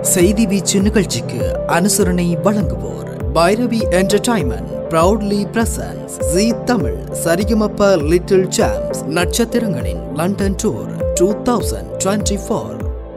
செய்தி வீச்சு நிகழ்ச்சிக்கு அனுசரணை வழங்குவோர் Bhairavi entertainment proudly presents Zee Tamil Sarigamapa little champs நட்சத்திரங்களின் London tour two thousand twenty four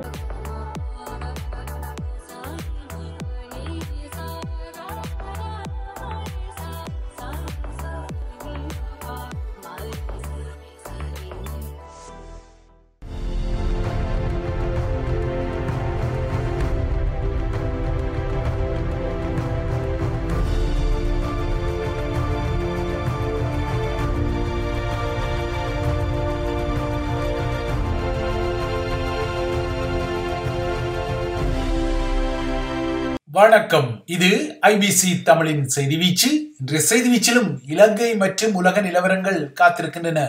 வணக்கம் இது ஐபிசி தமிழின் செய்தி வீச்சு இன்றைய செய்தி வீச்சிலும் இலங்கை மற்றும் உலக நிலவரங்கள் காத்திருக்கின்றன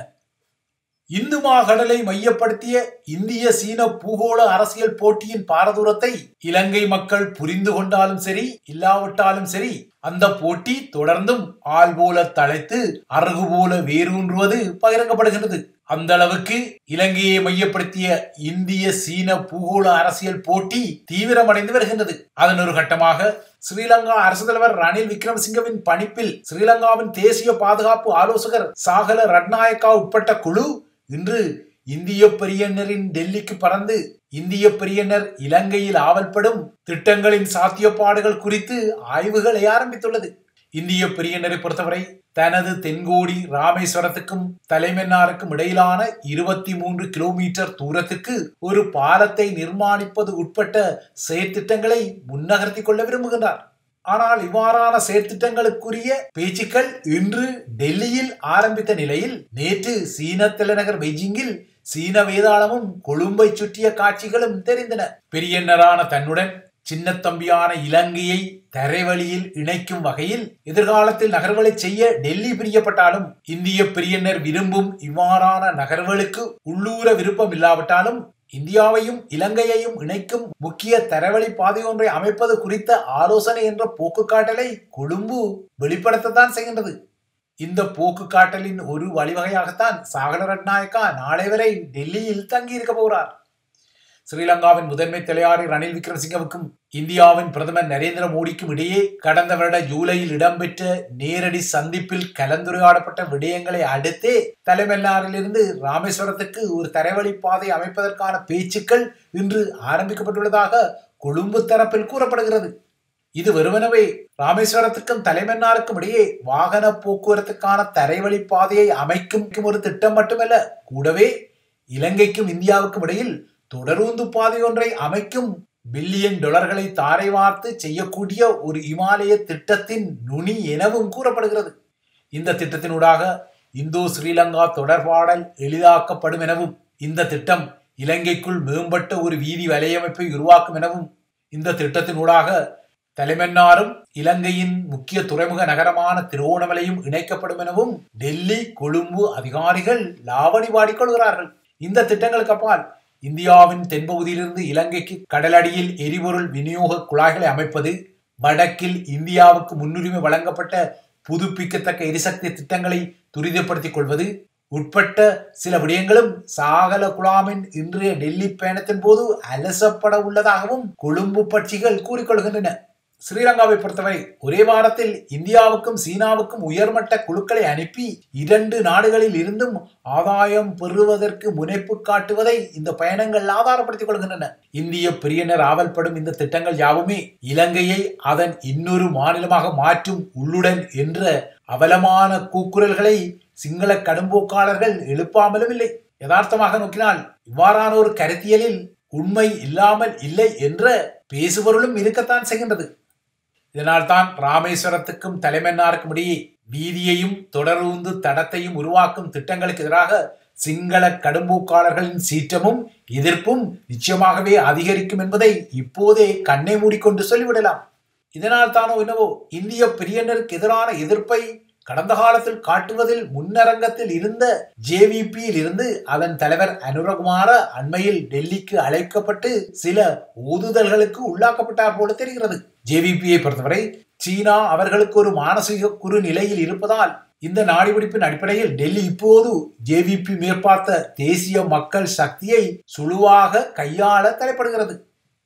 இந்து மாகடலை மையப்படுத்திய இந்திய சீன பூகோள அரசியல் போட்டியின் பாரதூரத்தை இலங்கை மக்கள் புரிந்து கொண்டாலும் சரி இல்லாவிட்டாலும் சரி அந்த போட்டி தொடர்ந்தும் ஆள் போல தழைத்து அருகு போல வேரூன்றுவது பகிரங்கப்படுகிறது அந்த அளவுக்கு இலங்கையை மையப்படுத்திய இந்திய சீன பூகோள அரசியல் போட்டி தீவிரமடைந்து வருகின்றது அதன் ஒரு கட்டமாக ஸ்ரீலங்கா அரசு தலைவர் ரணில் விக்ரமசிங்கவின் பணிப்பில் ஸ்ரீலங்காவின் தேசிய பாதுகாப்பு ஆலோசகர் சாகல ரட்நாயக்கா உட்பட்ட குழு இன்று இந்திய பெரியனரின் டெல்லிக்கு பறந்து இந்திய பெரியனர் இலங்கையில் ஆவல்படும் திட்டங்களின் சாத்தியப்பாடுகள் குறித்து ஆய்வுகளை ஆரம்பித்துள்ளது இந்திய பெரியனரை பொறுத்தவரை தனது தென்கோடி ராமேஸ்வரத்துக்கும் தலைமன்னாருக்கும் இடையிலான இருபத்தி மூன்று கிலோமீட்டர் தூரத்துக்கு ஒரு பாலத்தை நிர்மாணிப்பது உட்பட்ட செயற்திட்டங்களை முன்னகர்த்தி கொள்ள விரும்புகின்றார் ஆனால் இவ்வாறான செயற்திட்டங்களுக்குரிய பேச்சுக்கள் இன்று டெல்லியில் ஆரம்பித்த நிலையில் நேற்று சீன தலைநகர் பெய்ஜிங்கில் சீன வேதாளமும் கொழும்பை சுற்றிய காட்சிகளும் தெரிந்தன பெரியன்னரான தன்னுடன் சின்னத்தம்பியான இலங்கையை தரைவழியில் இணைக்கும் வகையில் எதிர்காலத்தில் நகர்வுகளை செய்ய டெல்லி பிரியப்பட்டாலும் இந்திய பிரியனர் விரும்பும் இவ்வாறான நகர்வுகளுக்கு உள்ளூர விருப்பம் இல்லாவிட்டாலும் இந்தியாவையும் இலங்கையையும் இணைக்கும் முக்கிய தரவழி பாதை ஒன்றை அமைப்பது குறித்த ஆலோசனை என்ற போக்கு காட்டலை கொழும்பு வெளிப்படுத்தத்தான் செய்கின்றது இந்த போக்கு காட்டலின் ஒரு வழிவகையாகத்தான் சாகர ரட்நாயக்கா நாளை வரை டெல்லியில் தங்கியிருக்க போகிறார் ஸ்ரீலங்காவின் முதன்மை தலையாரி ரணில் விக்ரமசிங்கவுக்கும் இந்தியாவின் பிரதமர் நரேந்திர மோடிக்கும் இடையே கடந்த வருட ஜூலையில் இடம்பெற்ற நேரடி சந்திப்பில் கலந்துரையாடப்பட்ட விடயங்களை அடுத்தே தலைமன்னாரிலிருந்து ராமேஸ்வரத்துக்கு ஒரு தரைவழி பாதை அமைப்பதற்கான பேச்சுக்கள் இன்று ஆரம்பிக்கப்பட்டுள்ளதாக கொழும்பு தரப்பில் கூறப்படுகிறது இது வெறுமனவே ராமேஸ்வரத்துக்கும் தலைமன்னாருக்கும் இடையே வாகன போக்குவரத்துக்கான தரைவழி பாதையை அமைக்கும் ஒரு திட்டம் மட்டுமல்ல கூடவே இலங்கைக்கும் இந்தியாவுக்கும் இடையில் தொடரூந்து பாதை ஒன்றை அமைக்கும் பில்லியன் டாலர்களை தாரை வார்த்து செய்யக்கூடிய ஒரு இமாலய திட்டத்தின் நுனி எனவும் கூறப்படுகிறது இந்த திட்டத்தினூடாக இந்தோ ஸ்ரீலங்கா தொடர்பாடல் எளிதாக்கப்படும் எனவும் இந்த திட்டம் இலங்கைக்குள் மேம்பட்ட ஒரு வீதி வலையமைப்பை உருவாக்கும் எனவும் இந்த திட்டத்தினூடாக தலைமன்னாரும் இலங்கையின் முக்கிய துறைமுக நகரமான திருவோணமலையும் இணைக்கப்படும் எனவும் டெல்லி கொழும்பு அதிகாரிகள் லாவணி பாடிக்கொள்கிறார்கள் இந்த திட்டங்களுக்கு அப்பால் இந்தியாவின் தென்பகுதியிலிருந்து இலங்கைக்கு கடலடியில் எரிபொருள் விநியோக குழாய்களை அமைப்பது வடக்கில் இந்தியாவுக்கு முன்னுரிமை வழங்கப்பட்ட புதுப்பிக்கத்தக்க எரிசக்தி திட்டங்களை துரிதப்படுத்திக் கொள்வது உட்பட்ட சில விடயங்களும் சாகல குழாமின் இன்றைய டெல்லி பயணத்தின் போது அலசப்பட உள்ளதாகவும் கொழும்பு பட்சிகள் கூறிக்கொள்கின்றன ஸ்ரீலங்காவை பொறுத்தவரை ஒரே வாரத்தில் இந்தியாவுக்கும் சீனாவுக்கும் உயர்மட்ட குழுக்களை அனுப்பி இரண்டு நாடுகளில் இருந்தும் ஆதாயம் பெறுவதற்கு முனைப்பு காட்டுவதை இந்த பயணங்கள் ஆதாரப்படுத்திக் கொள்கின்றன இந்திய பிரியனர் ஆவல்படும் இந்த திட்டங்கள் யாவுமே இலங்கையை அதன் இன்னொரு மாநிலமாக மாற்றும் உள்ளுடன் என்ற அவலமான கூக்குரல்களை சிங்கள கடும்போக்காளர்கள் எழுப்பாமலும் இல்லை யதார்த்தமாக நோக்கினால் இவ்வாறான ஒரு கருத்தியலில் உண்மை இல்லாமல் இல்லை என்ற பேசுபொருளும் இருக்கத்தான் செய்கின்றது இதனால் தான் ராமேஸ்வரத்துக்கும் தலைமன்னாருக்கும் இடையே வீதியையும் தொடர்ந்து தடத்தையும் உருவாக்கும் திட்டங்களுக்கு எதிராக சிங்கள கடும்போக்காளர்களின் சீற்றமும் எதிர்ப்பும் நிச்சயமாகவே அதிகரிக்கும் என்பதை இப்போதே கண்ணை மூடிக்கொண்டு சொல்லிவிடலாம் இதனால் தானோ என்னவோ இந்திய பிரியனருக்கு எதிரான எதிர்ப்பை கடந்த காலத்தில் காட்டுவதில் முன்னரங்கத்தில் இருந்த ஜேவிபியில் இருந்து அதன் தலைவர் அனுரகுமார அண்மையில் டெல்லிக்கு அழைக்கப்பட்டு சில ஊதுதல்களுக்கு உள்ளாக்கப்பட்டார் போல தெரிகிறது ஜேவிபியை பொறுத்தவரை சீனா அவர்களுக்கு ஒரு மானசீக குறு நிலையில் இருப்பதால் இந்த நாடிபிடிப்பின் அடிப்படையில் டெல்லி இப்போது ஜேவிபி மேற்பார்த்த தேசிய மக்கள் சக்தியை சுழுவாக கையாள தலைப்படுகிறது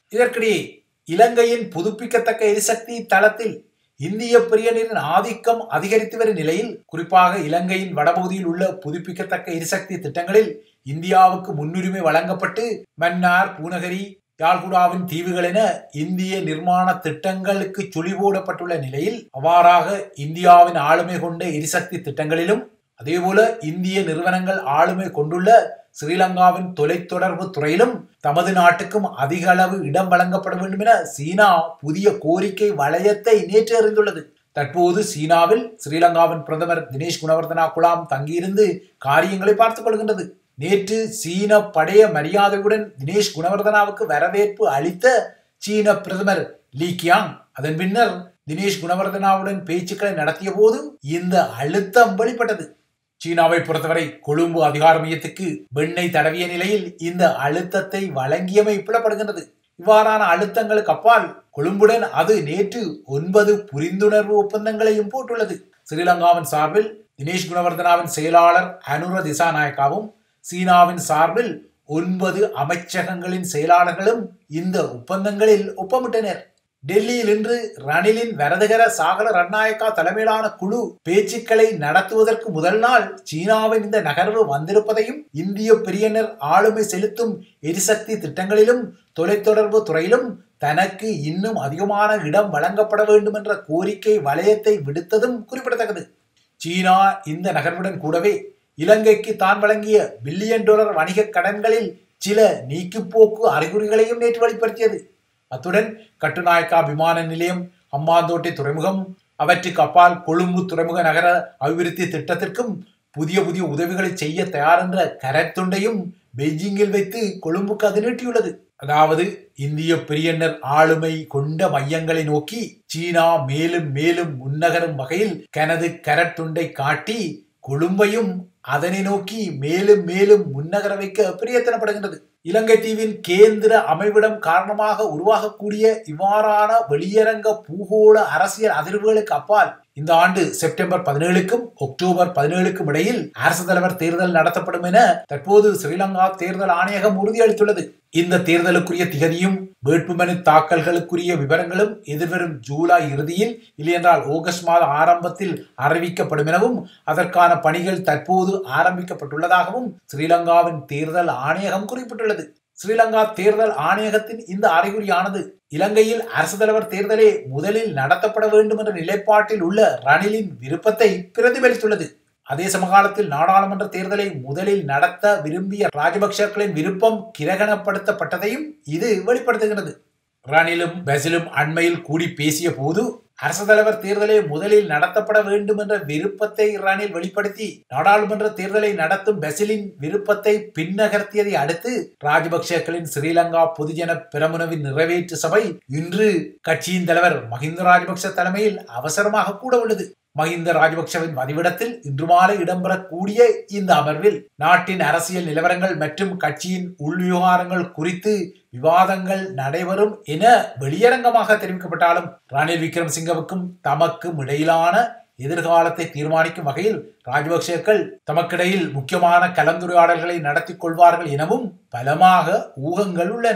இதற்கிடையே இலங்கையின் புதுப்பிக்கத்தக்க எரிசக்தி தளத்தில் இந்திய பிரியனின் ஆதிக்கம் அதிகரித்து வரும் நிலையில் குறிப்பாக இலங்கையின் வடபகுதியில் உள்ள புதுப்பிக்கத்தக்க எரிசக்தி திட்டங்களில் இந்தியாவுக்கு முன்னுரிமை வழங்கப்பட்டு மன்னார் பூநகரி யாழ்குடாவின் தீவுகள் என இந்திய நிர்மாண திட்டங்களுக்கு சுழி போடப்பட்டுள்ள நிலையில் அவ்வாறாக இந்தியாவின் ஆளுமை கொண்ட எரிசக்தி திட்டங்களிலும் அதேபோல இந்திய நிறுவனங்கள் ஆளுமை கொண்டுள்ள ஸ்ரீலங்காவின் தொலைத்தொடர்பு துறையிலும் தமது நாட்டுக்கும் அதிக அளவு இடம் வழங்கப்பட வேண்டும் என சீனா புதிய கோரிக்கை வளையத்தை நேற்று அறிந்துள்ளது தற்போது சீனாவில் ஸ்ரீலங்காவின் பிரதமர் தினேஷ் குணவர்தனா குலாம் தங்கியிருந்து காரியங்களை பார்த்துக் கொள்கின்றது நேற்று சீன படைய மரியாதையுடன் தினேஷ் குணவர்தனாவுக்கு வரவேற்பு அளித்த சீன பிரதமர் லீ கியாங் அதன் பின்னர் தினேஷ் குணவர்தனாவுடன் பேச்சுக்களை நடத்திய போது இந்த அழுத்தம் வெளிப்பட்டது சீனாவை பொறுத்தவரை கொழும்பு அதிகார மையத்துக்கு வெண்ணெய் தடவிய நிலையில் இந்த அழுத்தத்தை வழங்கியமை புலப்படுகின்றது இவ்வாறான அழுத்தங்களுக்கு அப்பால் கொழும்புடன் அது நேற்று ஒன்பது புரிந்துணர்வு ஒப்பந்தங்களையும் போட்டுள்ளது ஸ்ரீலங்காவின் சார்பில் தினேஷ் குணவர்தனாவின் செயலாளர் அனுர திசாநாயக்காவும் சீனாவின் சார்பில் ஒன்பது அமைச்சகங்களின் செயலாளர்களும் இந்த ஒப்பந்தங்களில் ஒப்பமிட்டனர் டெல்லியில் இன்று ரணிலின் வரதகர சாகல ரட்நாயக்கா தலைமையிலான குழு பேச்சுக்களை நடத்துவதற்கு முதல் நாள் சீனாவின் இந்த நகர்வு வந்திருப்பதையும் இந்திய பிரியனர் ஆளுமை செலுத்தும் எரிசக்தி திட்டங்களிலும் தொலைத்தொடர்பு துறையிலும் தனக்கு இன்னும் அதிகமான இடம் வழங்கப்பட வேண்டும் என்ற கோரிக்கை வளையத்தை விடுத்ததும் குறிப்பிடத்தக்கது சீனா இந்த நகர்வுடன் கூடவே இலங்கைக்கு தான் வழங்கிய பில்லியன் டாலர் வணிக கடன்களில் சில நீக்குப்போக்கு அறிகுறிகளையும் நேற்று வெளிப்படுத்தியது அத்துடன் கட்டுநாயக்கா விமான நிலையம் அம்பாந்தோட்டை துறைமுகம் அவற்றுக்கு அப்பால் கொழும்பு துறைமுக நகர அபிவிருத்தி திட்டத்திற்கும் புதிய புதிய உதவிகளை செய்ய தயார் என்ற கரத்துண்டையும் பெய்ஜிங்கில் வைத்து கொழும்புக்கு அது நீட்டியுள்ளது அதாவது இந்திய பிரியன்னர் ஆளுமை கொண்ட மையங்களை நோக்கி சீனா மேலும் மேலும் முன்னகரும் வகையில் கனது கரத்துண்டை காட்டி கொழும்பையும் அதனை நோக்கி மேலும் மேலும் முன்னகர வைக்க பிரயத்தனப்படுகின்றது இலங்கை தீவின் கேந்திர அமைவிடம் காரணமாக உருவாகக்கூடிய இவ்வாறான வெளியரங்க பூகோள அரசியல் அதிர்வுகளுக்கு அப்பால் இந்த ஆண்டு செப்டம்பர் பதினேழுக்கும் அக்டோபர் பதினேழுக்கும் இடையில் அரசு தலைவர் தேர்தல் நடத்தப்படும் என தற்போது ஸ்ரீலங்கா தேர்தல் ஆணையகம் உறுதியளித்துள்ளது இந்த தேர்தலுக்குரிய திகதியும் வேட்புமனு தாக்கல்களுக்குரிய விவரங்களும் எதிர்வரும் ஜூலை இறுதியில் இல்லையென்றால் ஆகஸ்ட் மாத ஆரம்பத்தில் அறிவிக்கப்படும் எனவும் அதற்கான பணிகள் தற்போது ஆரம்பிக்கப்பட்டுள்ளதாகவும் ஸ்ரீலங்காவின் தேர்தல் ஆணையகம் குறிப்பிட்டுள்ளது ஸ்ரீலங்கா தேர்தல் ஆணையகத்தின் இந்த அறிகுறியானது இலங்கையில் அரசு தலைவர் தேர்தலே முதலில் நடத்தப்பட வேண்டும் என்ற நிலைப்பாட்டில் உள்ள ரணிலின் விருப்பத்தை பிரதிபலித்துள்ளது அதே சமகாலத்தில் நாடாளுமன்ற தேர்தலை முதலில் நடத்த விரும்பிய ராஜபக்சர்களின் விருப்பம் கிரகணப்படுத்தப்பட்டதையும் இது வெளிப்படுத்துகிறது ரணிலும் பெசிலும் அண்மையில் கூடி பேசிய போது அரசு தலைவர் தேர்தலை முதலில் நடத்தப்பட வேண்டும் என்ற விருப்பத்தை ரணில் வெளிப்படுத்தி நாடாளுமன்ற தேர்தலை நடத்தும் பெசிலின் விருப்பத்தை பின்னகர்த்தியதை அடுத்து ராஜபக்சேக்களின் ஸ்ரீலங்கா பொதுஜன பிரமுனவின் நிறைவேற்று சபை இன்று கட்சியின் தலைவர் மஹிந்த ராஜபக்ச தலைமையில் அவசரமாக கூட உள்ளது மஹிந்த ராஜபக்சவின் வதிவிடத்தில் இன்று மாலை இடம்பெறக்கூடிய இந்த அமர்வில் நாட்டின் அரசியல் நிலவரங்கள் மற்றும் கட்சியின் உள்விவகாரங்கள் குறித்து விவாதங்கள் நடைபெறும் என வெளியரங்கமாக தெரிவிக்கப்பட்டாலும் ரணில் விக்ரமசிங்கவுக்கும் தமக்கும் இடையிலான எதிர்காலத்தை தீர்மானிக்கும் வகையில் ராஜபக்சேக்கள் தமக்கிடையில் முக்கியமான கலந்துரையாடல்களை நடத்தி கொள்வார்கள் எனவும் பலமாக ஊகங்கள் உள்ளன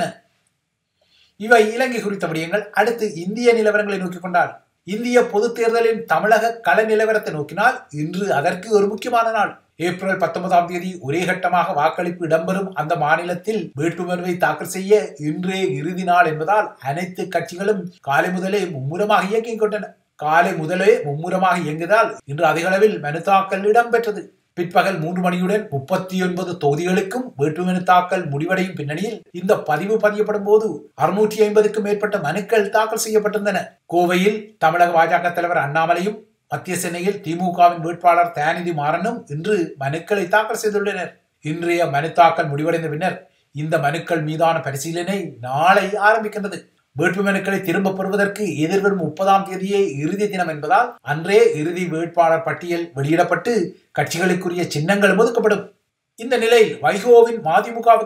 இவை இலங்கை குறித்த விடயங்கள் அடுத்து இந்திய நிலவரங்களை நோக்கிக் கொண்டால் இந்திய பொது தேர்தலின் தமிழக கள நிலவரத்தை நோக்கினால் இன்று அதற்கு ஒரு முக்கியமான நாள் ஏப்ரல் பத்தொன்பதாம் தேதி ஒரே கட்டமாக வாக்களிப்பு இடம்பெறும் அந்த மாநிலத்தில் வேட்புமனுவை தாக்கல் செய்ய இன்றே இறுதி நாள் என்பதால் அனைத்து கட்சிகளும் காலை முதலே மும்முரமாக இயங்கிக் கொண்டன காலை முதலே மும்முரமாக இயங்கியதால் இன்று அதிக அளவில் மனு தாக்கல் இடம்பெற்றது பிற்பகல் மூன்று மணியுடன் முப்பத்தி ஒன்பது தொகுதிகளுக்கும் வேட்புமனு தாக்கல் முடிவடையும் பின்னணியில் இந்த பதிவு பதியப்படும் போது அறுநூற்றி ஐம்பதுக்கும் மேற்பட்ட மனுக்கள் தாக்கல் செய்யப்பட்டிருந்தன கோவையில் தமிழக பாஜக தலைவர் அண்ணாமலையும் மத்திய சென்னையில் திமுகவின் வேட்பாளர் தயாநிதி மாறனும் இன்று மனுக்களை தாக்கல் செய்துள்ளனர் இன்றைய மனு தாக்கல் முடிவடைந்த பின்னர் இந்த மனுக்கள் மீதான பரிசீலனை நாளை ஆரம்பிக்கின்றது வேட்புமனுக்களை திரும்ப பெறுவதற்கு எதிர்வரும் முப்பதாம் தேதியே இறுதி தினம் என்பதால் அன்றே இறுதி வேட்பாளர் பட்டியல் வெளியிடப்பட்டு கட்சிகளுக்குரிய சின்னங்களும் ஒதுக்கப்படும் இந்த நிலையில் வைகோவின் மதிமுகவுக்கு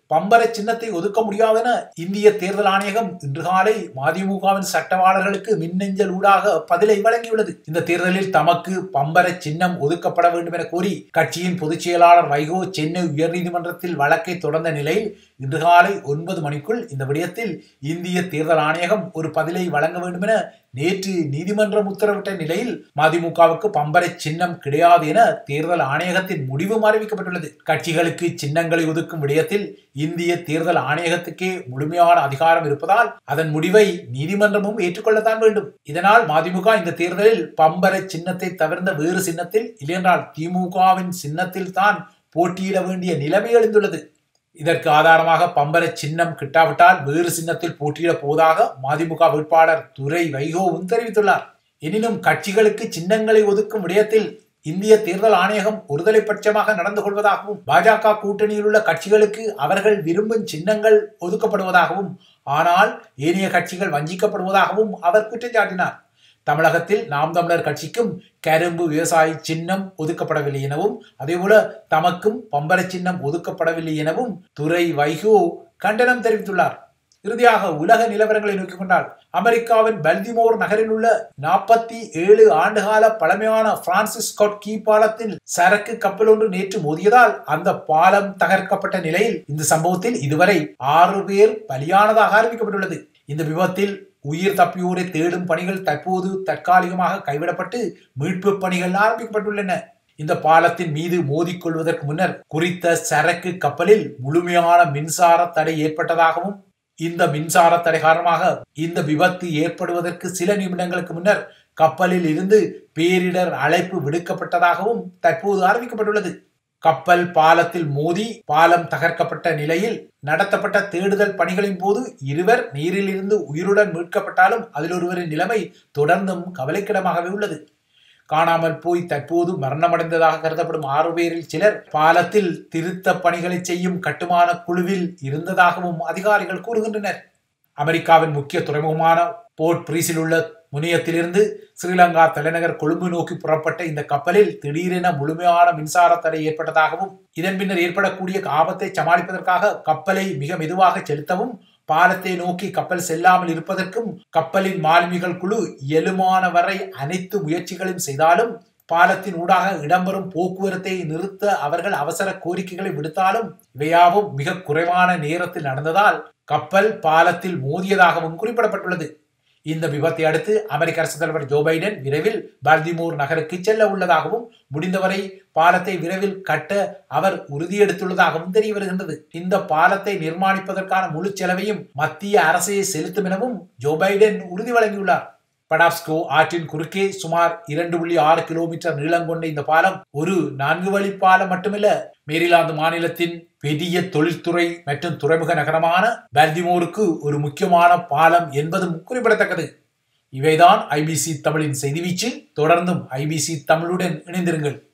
பம்பர சின்னத்தை ஒதுக்க முடியாதென இந்திய தேர்தல் ஆணையகம் இன்று காலை மதிமுகவின் சட்டவாளர்களுக்கு மின்னஞ்சல் ஊடாக பதிலை வழங்கியுள்ளது இந்த தேர்தலில் தமக்கு பம்பர சின்னம் ஒதுக்கப்பட வேண்டும் என கோரி கட்சியின் பொதுச் செயலாளர் வைகோ சென்னை உயர்நீதிமன்றத்தில் வழக்கை தொடர்ந்த நிலையில் இன்று காலை ஒன்பது மணிக்குள் இந்த விடயத்தில் இந்திய தேர்தல் ஆணையகம் ஒரு பதிலை வழங்க வேண்டும் என நேற்று நீதிமன்றம் உத்தரவிட்ட நிலையில் மதிமுகவுக்கு பம்பர சின்னம் கிடையாது என தேர்தல் ஆணையகத்தின் முடிவும் அறிவிக்கப்பட்டுள்ளது கட்சிகளுக்கு சின்னங்களை ஒதுக்கும் விடயத்தில் இந்திய தேர்தல் ஆணையகத்துக்கே முழுமையான அதிகாரம் இருப்பதால் அதன் முடிவை நீதிமன்றமும் ஏற்றுக்கொள்ளத்தான் வேண்டும் இதனால் மதிமுக இந்த தேர்தலில் பம்பர சின்னத்தை தவிர்ந்த வேறு சின்னத்தில் இல்லையென்றால் திமுகவின் சின்னத்தில் தான் போட்டியிட வேண்டிய நிலைமை எழுந்துள்ளது இதற்கு ஆதாரமாக பம்பர சின்னம் கிட்டாவிட்டால் வேறு சின்னத்தில் போட்டியிடப் போவதாக மதிமுக வேட்பாளர் துரை வைகோவும் தெரிவித்துள்ளார் எனினும் கட்சிகளுக்கு சின்னங்களை ஒதுக்கும் விடயத்தில் இந்திய தேர்தல் ஆணையகம் ஒருதலை பட்சமாக நடந்து கொள்வதாகவும் பாஜக கூட்டணியில் உள்ள கட்சிகளுக்கு அவர்கள் விரும்பும் சின்னங்கள் ஒதுக்கப்படுவதாகவும் ஆனால் ஏனைய கட்சிகள் வஞ்சிக்கப்படுவதாகவும் அவர் குற்றம் சாட்டினார் தமிழகத்தில் நாம் தமிழர் கட்சிக்கும் கரும்பு விவசாய சின்னம் ஒதுக்கப்படவில்லை எனவும் அதேபோல தமக்கும் பம்பர சின்னம் ஒதுக்கப்படவில்லை எனவும் துரை வைகோ கண்டனம் தெரிவித்துள்ளார் இறுதியாக உலக நிலவரங்களை நோக்கிக் கொண்டால் அமெரிக்காவின் பல்திமோர் நகரில் உள்ள நாற்பத்தி ஏழு ஆண்டுகால பழமையான பிரான்சிஸ் ஸ்காட் கீ பாலத்தில் சரக்கு கப்பல் ஒன்று நேற்று மோதியதால் அந்த பாலம் தகர்க்கப்பட்ட நிலையில் இந்த சம்பவத்தில் இதுவரை ஆறு பேர் பலியானதாக அறிவிக்கப்பட்டுள்ளது இந்த விபத்தில் உயிர் தப்பியோரை தேடும் பணிகள் தற்போது தற்காலிகமாக கைவிடப்பட்டு மீட்பு பணிகள் ஆரம்பிக்கப்பட்டுள்ளன இந்த பாலத்தின் மீது மோதிக்கொள்வதற்கு முன்னர் குறித்த சரக்கு கப்பலில் முழுமையான மின்சார தடை ஏற்பட்டதாகவும் இந்த மின்சார தடை காரணமாக இந்த விபத்து ஏற்படுவதற்கு சில நிமிடங்களுக்கு முன்னர் கப்பலில் இருந்து பேரிடர் அழைப்பு விடுக்கப்பட்டதாகவும் தற்போது அறிவிக்கப்பட்டுள்ளது கப்பல் பாலத்தில் மோதி பாலம் தகர்க்கப்பட்ட நிலையில் நடத்தப்பட்ட தேடுதல் பணிகளின் போது இருவர் நீரில் இருந்து உயிருடன் மீட்கப்பட்டாலும் அதில் ஒருவரின் நிலைமை தொடர்ந்தும் கவலைக்கிடமாகவே உள்ளது காணாமல் போய் தற்போது மரணமடைந்ததாக கருதப்படும் ஆறு பேரில் சிலர் பாலத்தில் திருத்த பணிகளை செய்யும் கட்டுமான குழுவில் இருந்ததாகவும் அதிகாரிகள் கூறுகின்றனர் அமெரிக்காவின் முக்கிய துறைமுகமான போர்ட் பிரீஸில் உள்ள முனையத்திலிருந்து ஸ்ரீலங்கா தலைநகர் கொழும்பு நோக்கி புறப்பட்ட இந்த கப்பலில் திடீரென முழுமையான மின்சார தடை ஏற்பட்டதாகவும் இதன் பின்னர் ஏற்படக்கூடிய ஆபத்தை சமாளிப்பதற்காக கப்பலை மிக மெதுவாக செலுத்தவும் பாலத்தை நோக்கி கப்பல் செல்லாமல் இருப்பதற்கும் கப்பலின் மாலுமிகள் குழு இயலுமான வரை அனைத்து முயற்சிகளையும் செய்தாலும் பாலத்தின் ஊடாக இடம்பெறும் போக்குவரத்தை நிறுத்த அவர்கள் அவசர கோரிக்கைகளை விடுத்தாலும் இவையாவும் மிக குறைவான நேரத்தில் நடந்ததால் கப்பல் பாலத்தில் மோதியதாகவும் குறிப்பிடப்பட்டுள்ளது இந்த விபத்தை அடுத்து அமெரிக்க அரசு தலைவர் ஜோ பைடன் விரைவில் பால்திமோர் நகருக்கு செல்ல உள்ளதாகவும் முடிந்தவரை பாலத்தை விரைவில் கட்ட அவர் உறுதியெடுத்துள்ளதாகவும் தெரிய வருகின்றது இந்த பாலத்தை நிர்மாணிப்பதற்கான முழு செலவையும் மத்திய அரசே செலுத்தும் எனவும் ஜோ பைடன் உறுதி வழங்கியுள்ளார் படாப்ஸ்கோ ஆற்றின் குறுக்கே சுமார் இரண்டு புள்ளி ஆறு கிலோமீட்டர் நீளம் கொண்ட இந்த பாலம் ஒரு நான்கு வழி பாலம் மட்டுமல்ல மேரிலாந்து மாநிலத்தின் பெரிய தொழில்துறை மற்றும் துறைமுக நகரமான பால்திமோருக்கு ஒரு முக்கியமான பாலம் என்பதும் குறிப்பிடத்தக்கது இவைதான் ஐபிசி தமிழின் செய்தி வீச்சு தொடர்ந்தும் ஐபிசி தமிழுடன் இணைந்திருங்கள்